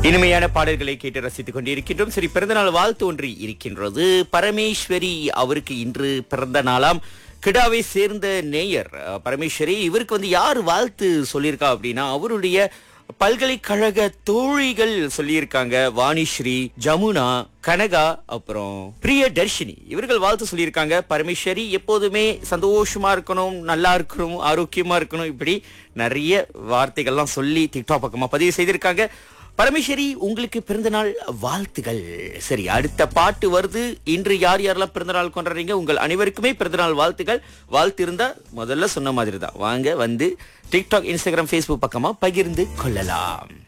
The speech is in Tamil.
இனிமையான பாடல்களை கேட்டு ரசித்துக் கொண்டிருக்கின்றோம் சரி பிறந்தநாள் வாழ்த்து ஒன்று இருக்கின்றது பரமேஸ்வரி அவருக்கு இன்று பிறந்த நாளாம் கிடாவை சேர்ந்த நேயர் அஹ், பரமேஸ்வரி இவருக்கு வந்து யார் வாழ்த்து சொல்லியிருக்கா அப்படின்னா அவருடைய பல்கலைக்கழக தோழிகள் சொல்லியிருக்காங்க வாணிஸ்ரீ ஜமுனா கனகா அப்புறம் பிரியதர்ஷினி இவர்கள் வாழ்த்து சொல்லியிருக்காங்க பரமேஸ்வரி எப்போதுமே சந்தோஷமா இருக்கணும் நல்லா இருக்கணும் ஆரோக்கியமா இருக்கணும் இப்படி நிறைய வார்த்தைகள்லாம் சொல்லி டிக்டாக் பக்கமா பதிவு செய்திருக்காங்க பரமேஸ்வரி உங்களுக்கு பிறந்தநாள் வாழ்த்துகள் சரி அடுத்த பாட்டு வருது இன்று யார் யாரெல்லாம் பிறந்தநாள் கொண்டாடுறீங்க உங்கள் அனைவருக்குமே பிறந்தநாள் வாழ்த்துகள் வாழ்த்து இருந்தா முதல்ல சொன்ன மாதிரி தான் வாங்க வந்து டிக்டாக் இன்ஸ்டாகிராம் ஃபேஸ்புக் பக்கமா பகிர்ந்து கொள்ளலாம்